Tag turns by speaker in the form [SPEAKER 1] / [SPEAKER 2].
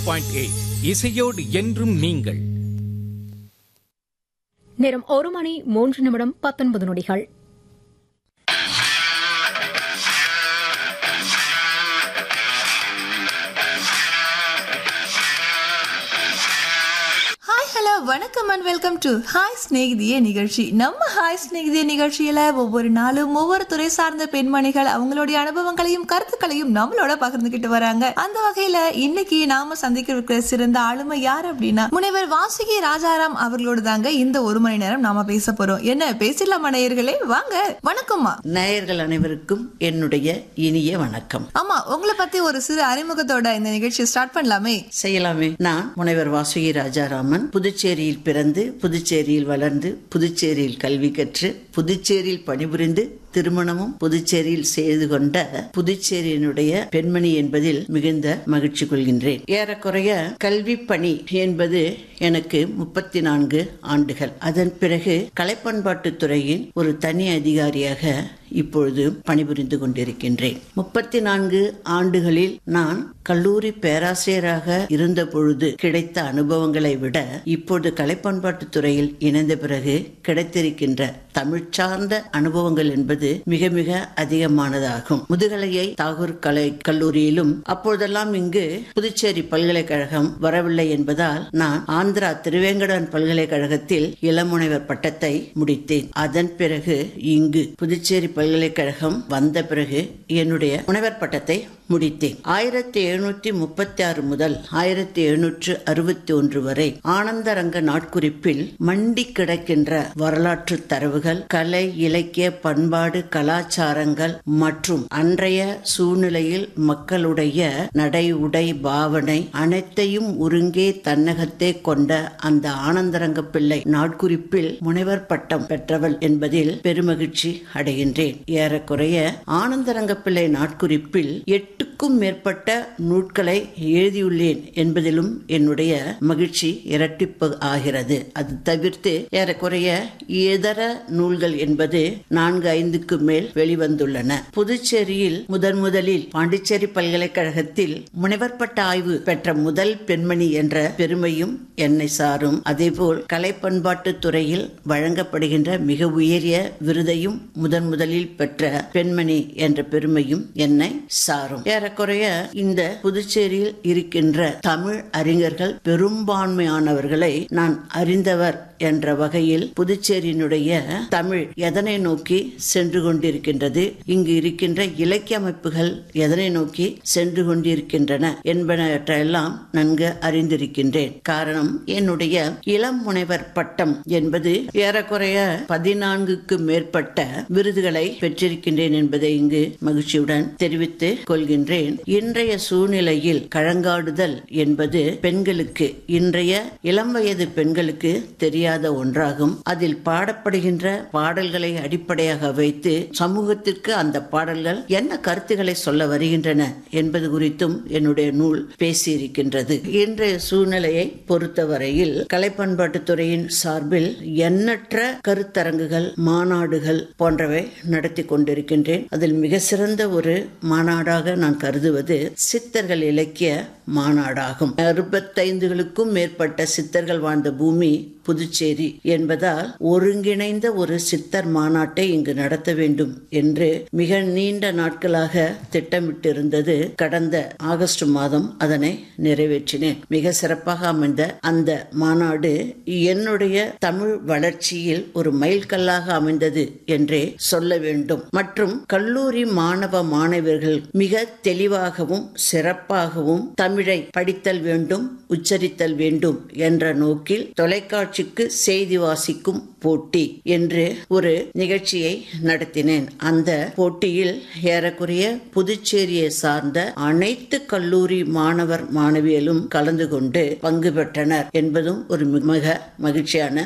[SPEAKER 1] point eight இசையோடு என்றும் நீங்கள்
[SPEAKER 2] நேரம் ஒரு மணி மூன்று நிமிடம் பத்தொன்பது நொடிகள்
[SPEAKER 3] ஹாய் ஹலோ வணக்கம் அண்ட் வெல்கம் டு ஹாய் ஸ்நேகிதிய நிகழ்ச்சி நம்ம ஹாய் ஸ்நேகிதிய நிகழ்ச்சியில ஒவ்வொரு நாளும் ஒவ்வொரு துறை சார்ந்த பெண்மணிகள் அவங்களுடைய அனுபவங்களையும் கருத்துக்களையும் நம்மளோட பகிர்ந்துகிட்டு வராங்க அந்த வகையில இன்னைக்கு நாம சந்திக்க இருக்கிற சிறந்த ஆளுமை யார் அப்படின்னா முனைவர் வாசுகி ராஜாராம் அவர்களோடு தாங்க இந்த ஒரு மணி நேரம் நாம பேச போறோம் என்ன பேசிடலாமா நேயர்களே வாங்க வணக்கம்மா
[SPEAKER 4] நேயர்கள் அனைவருக்கும் என்னுடைய இனிய வணக்கம்
[SPEAKER 3] ஆமா உங்களை பத்தி ஒரு சிறு அறிமுகத்தோட இந்த நிகழ்ச்சியை ஸ்டார்ட் பண்ணலாமே
[SPEAKER 4] செய்யலாமே நான் முனைவர் வாசுகி ராஜாராமன் புதுச்சேரியில் பிறந்து புதுச்சேரியில் வளர்ந்து புதுச்சேரியில் கல்வி கற்று புதுச்சேரியில் பணிபுரிந்து திருமணமும் புதுச்சேரியில் செய்து கொண்ட புதுச்சேரியினுடைய பெண்மணி என்பதில் மிகுந்த மகிழ்ச்சி கொள்கின்றேன் ஏறக்குறைய கல்வி பணி என்பது எனக்கு முப்பத்தி நான்கு ஆண்டுகள் அதன் பிறகு கலைப்பண்பாட்டுத் துறையின் ஒரு தனி அதிகாரியாக இப்பொழுது பணிபுரிந்து கொண்டிருக்கின்றேன் முப்பத்தி நான்கு ஆண்டுகளில் நான் கல்லூரி பேராசிரியராக இருந்த பொழுது கிடைத்த அனுபவங்களை விட இப்பொழுது கலைப்பண்பாட்டுத் துறையில் இணைந்த பிறகு கிடைத்திருக்கின்ற தமிழ் சார்ந்த அனுபவங்கள் என்பது மிக மிக அதிகமானதாகும் முதுகலையை தாகூர் கலை கல்லூரியிலும் அப்பொழுதெல்லாம் இங்கு புதுச்சேரி பல்கலைக்கழகம் வரவில்லை என்பதால் நான் ஆந்திரா திருவேங்கடன் பல்கலைக்கழகத்தில் இளமுனைவர் பட்டத்தை முடித்தேன் அதன் பிறகு இங்கு புதுச்சேரி பல்கலைக்கழகம் வந்த பிறகு என்னுடைய முனைவர் பட்டத்தை முடித்தேன் ஆயிரத்தி எழுநூற்றி முப்பத்தி ஆறு முதல் ஆயிரத்தி எழுநூற்று அறுபத்தி ஒன்று வரை ஆனந்தரங்க நாட்குறிப்பில் மண்டி கிடக்கின்ற வரலாற்று தரவுகள் கலை இலக்கிய பண்பாடு கலாச்சாரங்கள் மற்றும் அன்றைய சூழ்நிலையில் மக்களுடைய நடை உடை பாவனை அனைத்தையும் ஒருங்கே தன்னகத்தே கொண்ட அந்த ஆனந்தரங்க பிள்ளை நாட்குறிப்பில் முனைவர் பட்டம் பெற்றவள் என்பதில் பெருமகிழ்ச்சி அடைகின்றேன் ஏறக்குறைய ஆனந்தரங்க பிள்ளை நாட்குறிப்பில் எட்டுக்கும் மேற்பட்ட நூட்களை எழுதியுள்ளேன் என்பதிலும் என்னுடைய மகிழ்ச்சி இரட்டிப்பு ஆகிறது அது தவிர்த்து ஏறக்குறைய இதர நூல்கள் என்பது நான்கு ஐந்துக்கு மேல் வெளிவந்துள்ளன புதுச்சேரியில் முதன் முதலில் பாண்டிச்சேரி பல்கலைக்கழகத்தில் முனைவர் பட்ட ஆய்வு பெற்ற முதல் பெண்மணி என்ற பெருமையும் என்னை சாரும் அதேபோல் கலை பண்பாட்டு துறையில் வழங்கப்படுகின்ற மிக உயரிய விருதையும் முதன் முதலில் பெற்ற பெண்மணி என்ற பெருமையும் என்னை சாரும் ஏறக்குறைய இந்த புதுச்சேரியில் இருக்கின்ற தமிழ் அறிஞர்கள் பெரும்பான்மையானவர்களை நான் அறிந்தவர் என்ற வகையில் புதுச்சேரியினுடைய தமிழ் எதனை நோக்கி சென்று கொண்டிருக்கின்றது இங்கு இருக்கின்ற இலக்கிய அமைப்புகள் எதனை நோக்கி சென்று கொண்டிருக்கின்றன என்பனவற்றையெல்லாம் நன்கு அறிந்திருக்கின்றேன் காரணம் என்னுடைய இளம் முனைவர் பட்டம் என்பது ஏறக்குறைய பதினான்குக்கு மேற்பட்ட விருதுகளை பெற்றிருக்கின்றேன் என்பதை இங்கு மகிழ்ச்சியுடன் தெரிவித்து கொள்கின்றேன் இன்றைய சூழ்நிலையில் கழங்காடுதல் என்பது பெண்களுக்கு இன்றைய இளம் வயது பெண்களுக்கு தெரியாத ஒன்றாகும் அதில் பாடப்படுகின்ற பாடல்களை அடிப்படையாக வைத்து சமூகத்திற்கு அந்த பாடல்கள் என்ன கருத்துக்களை சொல்ல வருகின்றன என்பது குறித்தும் என்னுடைய நூல் பேசியிருக்கின்றது இன்றைய சூழ்நிலையை பொறுத்தவரையில் கலைப்பண்பாட்டுத் துறையின் சார்பில் எண்ணற்ற கருத்தரங்குகள் மாநாடுகள் போன்றவை நடத்தி கொண்டிருக்கின்றேன் அதில் மிக சிறந்த ஒரு மாநாடாக நான் கருதுவது சித்தர்கள் இலக்கிய மாநாடாகும் அறுபத்தைந்துகளுக்கும் மேற்பட்ட சித்தர்கள் வாழ்ந்த பூமி புதுச்சேரி என்பதால் ஒருங்கிணைந்த ஒரு சித்தர் மாநாட்டை இங்கு நடத்த வேண்டும் என்று மிக நீண்ட நாட்களாக திட்டமிட்டிருந்தது கடந்த ஆகஸ்ட் மாதம் அதனை நிறைவேற்றினேன் மிக சிறப்பாக அமைந்த அந்த மாநாடு என்னுடைய தமிழ் வளர்ச்சியில் ஒரு மைல்கல்லாக அமைந்தது என்றே சொல்ல வேண்டும் மற்றும் கல்லூரி மாணவ மாணவர்கள் மிக தெளிவாகவும் சிறப்பாகவும் தமிழை படித்தல் வேண்டும் உச்சரித்தல் வேண்டும் என்ற நோக்கில் தொலைக்காட்சிக்கு செய்தி வாசிக்கும் போட்டி என்று ஒரு நிகழ்ச்சியை நடத்தினேன் அந்த போட்டியில் ஏறக்குறைய புதுச்சேரியை சார்ந்த அனைத்து கல்லூரி மாணவர் மாணவியலும் கலந்து கொண்டு பங்கு பெற்றனர் என்பதும் ஒரு மிக மகிழ்ச்சியான